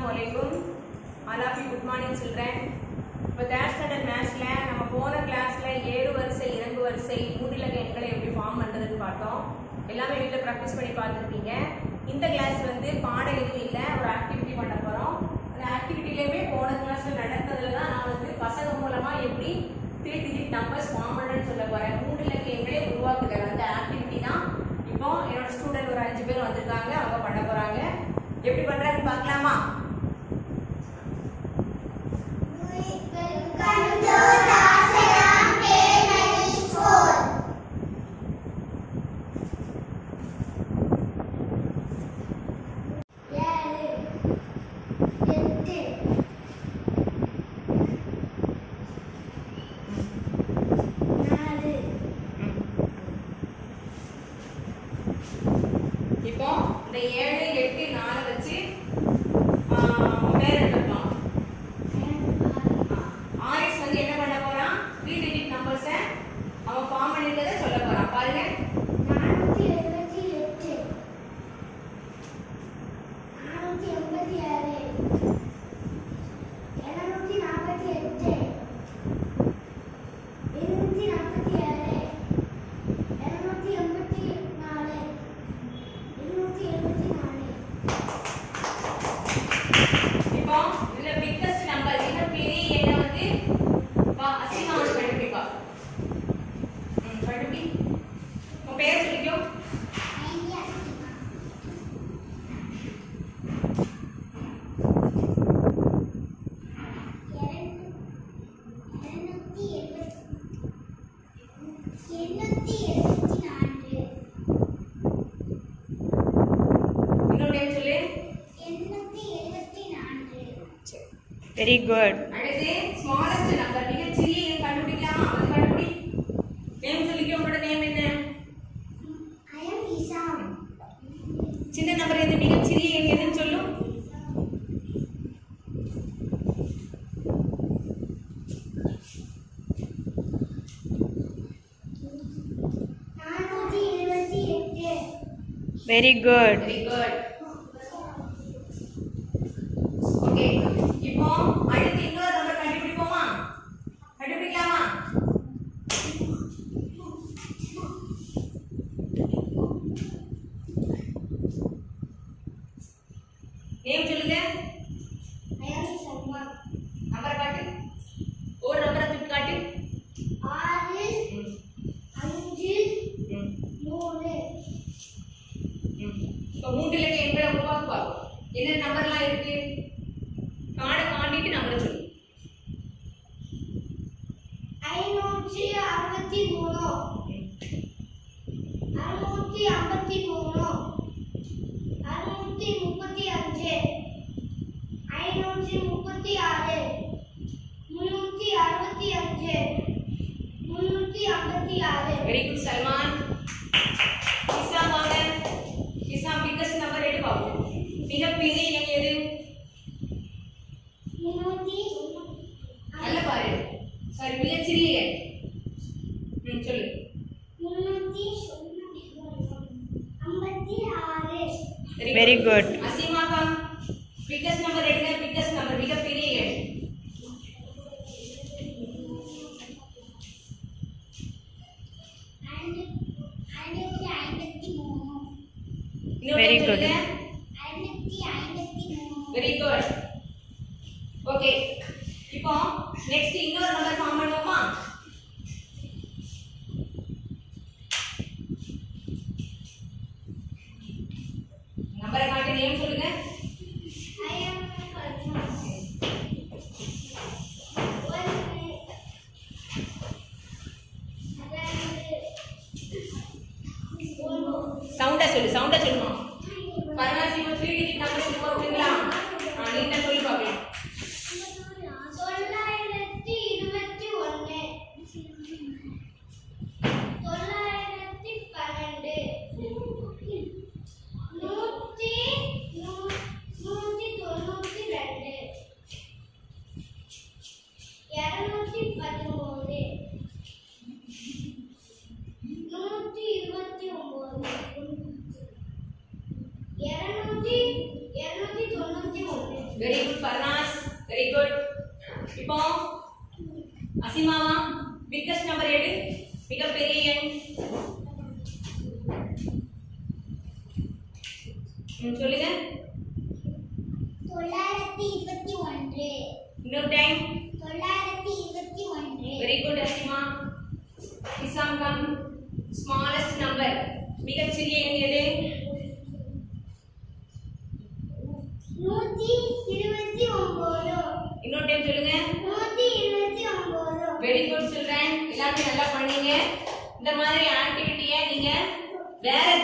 alaikum. All of you good morning children. இப்போ third standard மேத்ஸில் நம்ம போன கிளாஸில் ஏறு வரிசை இறங்கு வரிசை மூன்றிலக எண்களை எப்படி ஃபார்ம் பண்ணுறதுன்னு பார்த்தோம் எல்லாமே வீட்டில் ப்ராக்டிஸ் பண்ணி பார்த்துருப்பீங்க இந்த கிளாஸ் வந்து பாடம் எதுவும் இல்லை ஒரு ஆக்டிவிட்டி பண்ண போகிறோம் அந்த ஆக்டிவிட்டிலேயுமே போன கிளாஸில் நடந்ததுல தான் நான் வந்து பசங்க மூலமாக எப்படி த்ரீ டிஜிட் நம்பர்ஸ் ஃபார்ம் பண்ணுறேன்னு சொல்ல போகிறேன் மூன்றிலக எண்களை உருவாக்குதல் அந்த ஆக்டிவிட்டி தான் இப்போ என்னோட ஸ்டூடெண்ட் ஒரு அஞ்சு பேர் வந்திருக்காங்க அவங்க பண்ண போகிறாங்க எப்படி பண்ணுறாங்கன்னு பார்க்கலாமா இப்போ இந்த ஏழு எட்டு நாலு வச்சு பேர் எடுத்துக்கலாம் ஆர்எஸ் வந்து என்ன பண்ண போறான் த்ரீ டிஜிட் நம்பர்ஸை அவன் ஃபார்ம் பண்ணிருக்கதை சொல்ல போறான் பாருங்க இப்போ இதுல பிக்கஸ்ட் நம்பர் மிக பெரிய எண்ணை வந்து வா அசிமா வந்து கண்டுபிடிப்பா ம் கண்டுபிடி உன் பேர் சொல்லிக்கோ இன்னொரு டைம் சொல்லு சரி வெரி குட் அடுத்து ஸ்மாலஸ்ட் நம்பர் மிக சிறிய எண் கண்டுபிடிக்கலாமா அது கண்டுபிடி நேம் சொல்லிக்கோ உங்களோட நேம் என்ன சின்ன நம்பர் எது மிக சிறிய எண் எதுன்னு சொல்லும் very good very good okay இப்போ அடுத்து இன்னொரு நம்பர் கண்டுபிடிப்போமா கண்டுபிடிக்கலாமா நேம் சொல்லுங்க நம்பர் காட்டு ஒரு நம்பரை தூக்கி காட்டு ம், ம், ம். இப்போ மூன்று இலக்க எண்களை உருவாக்க பார்ப்போம் என்ன நம்பர்லாம் இருக்கு காடை காட்டிட்டு நம்பரை சொல்லு ஐநூற்றி அறுபத்தி மூணு அறுநூற்றி ஐம்பத்தி மூணு அறுநூற்றி முப்பத்தி அஞ்சு ஐநூற்றி முப்பத்தி ஆறு முன்னூற்றி அறுபத்தி அஞ்சு முன்னூற்றி ஐம்பத்தி ஆறு வெரி குட் சல்மான் கிசா வாங்க கிசா பிக்கஸ்ட் நம்பர் எடு பார்ப்போம் மிக பெரிய எண் எது முன்னூற்றி நல்ல பாரு சாரி மிக சிறிய எண் ம் சொல்லு முன்னூற்றி ஐம்பத்தி ஆறு வெரி குட் அசீமாக்கா பிக்கஸ்ட் நம்பர் எடுங்க பிக்கஸ்ட் நம்பர் மிக பெரிய எண் ஐநூற்றி ஐம்பத்தி மூணு இன்னொரு Very time good. சொல்லுங்க ஐநூற்றி ஐம்பத்தி மூணு வெரி குட் ஓகே இப்போ நெக்ஸ்ட் இன்னொரு நம்பர் ஃபார்ம் பண்ணுவோமா நம்பரை காட்டி நேம் சொல்லுங்க சவுண்டா சொல்லு சவுண்டா சொல்லுமா பரவாயில்ல இப்போ த்ரீ டிஜிட் நம்பர் சொல்லி போட்டுங்களா ஆ நீங்க சொல்லி பார்க்கலாம் தொள்ளாயிரத்தி இருபத்தி ஒன்று தொள்ளாயிரத்தி பன்னெண்டு நூற்றி நூ- நூற்றி தொண்ணூற்றி ரெண்டு இரநூத்தி பதிமூணு நூற்றி இருபத்தி ஒன்பது இருநூற்றி very good Farnaz very good இப்போ அசிமாவா பிக்கஸ்ட் நம்பர் எடு மிகப்பெரிய எண் ம், சொல்லுங்க தொள்ளாயிரத்தி இருபத்தி ஒன்று இன்னொரு டைம் தொள்ளாயிரத்தி இருபத்தி ஒன்று very good Asima Isam come smallest number மிகச்சிறிய எண் எது நூத்தி இருபத்தி ஒன்பது இன்னொரு டைம் சொல்லுங்க நூத்தி இருபத்தி ஒன்பது வெரி குட் சில்ட்ரன் எல்லாமே நல்லா பண்ணீங்க இந்த மாதிரி ஆக்டிவிட்டியை நீங்க வேற